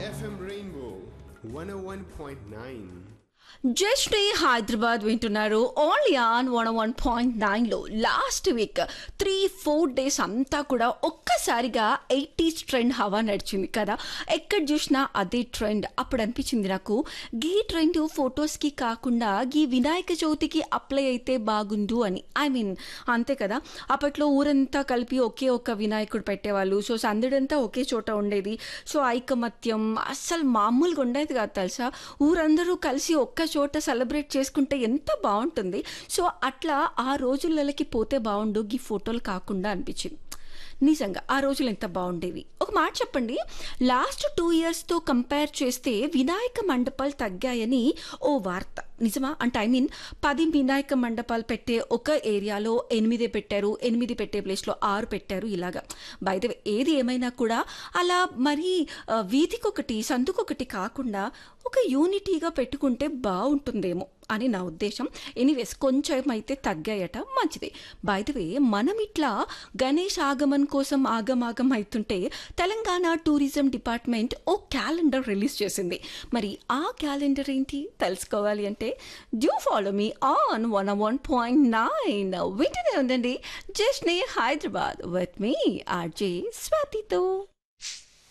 FM Rainbow 101.9. Just Hyderabad వింటున్నారు only on one one point నైన్లో last week three four days అంతా కూడా ఒక్కసారిగా ఎయిటీస్ ట్రెండ్ హవా నడిచింది కదా ఎక్కడ చూసినా అదే ట్రెండ్ అప్పుడు అనిపించింది నాకు గీ ట్రెండ్ ఫొటోస్కి కాకుండా గీ వినాయక చవితికి అప్లై అయితే బాగుండు అని ఐ మీన్ అంతే కదా అప్పట్లో ఊరంతా కలిపి ఒకే ఒక్క వినాయకుడు పెట్టేవాళ్ళు సో సందడంతా ఒకే చోట ఉండేది సో ఐకమత్యం అస్సలు మామూలుగా ఉండేది కాదు తెలుసా ఊరందరూ కలిసి ఒక్క చోట సెలబ్రేట్ చేసుకుంటే ఎంత బాగుంటుంది సో అట్లా ఆ రోజులకి పోతే బాగుండు ఈ ఫోటోలు కాకుండా అనిపించింది నిజంగా ఆ రోజులు ఎంత బాగుండేవి ఒక మాట చెప్పండి లాస్ట్ టూ ఇయర్స్తో కంపేర్ చేస్తే వినాయక మండపాలు తగ్గాయని ఓ వార్త నిజమా అంటే ఐ మీన్ పది వినాయక మండపాలు పెట్టే ఒక ఏరియాలో ఎనిమిదే పెట్టారు ఎనిమిది పెట్టే ప్లేస్లో ఆరు పెట్టారు ఇలాగా బయట ఏది ఏమైనా కూడా అలా మరి ఆ, వీధికొకటి సందుకొకటి కాకుండా ఒక యూనిటీగా పెట్టుకుంటే బాగుంటుందేమో అని నా ఉద్దేశం ఎనీవేస్ కొంచెం అయితే తగ్గాయట మంచిది బయటవే మనం ఇట్లా గణేష్ ఆగమన్ కోసం ఆగమాగం అవుతుంటే తెలంగాణ టూరిజం డిపార్ట్మెంట్ ఓ క్యాలెండర్ రిలీజ్ చేసింది మరి ఆ క్యాలెండర్ ఏంటి తెలుసుకోవాలి అంటే do follow me on one one point nine వింటూనే ఉందండి జస్ట్ నే హైదరాబాద్ విత్ మీ ఆర్జే స్వాతితో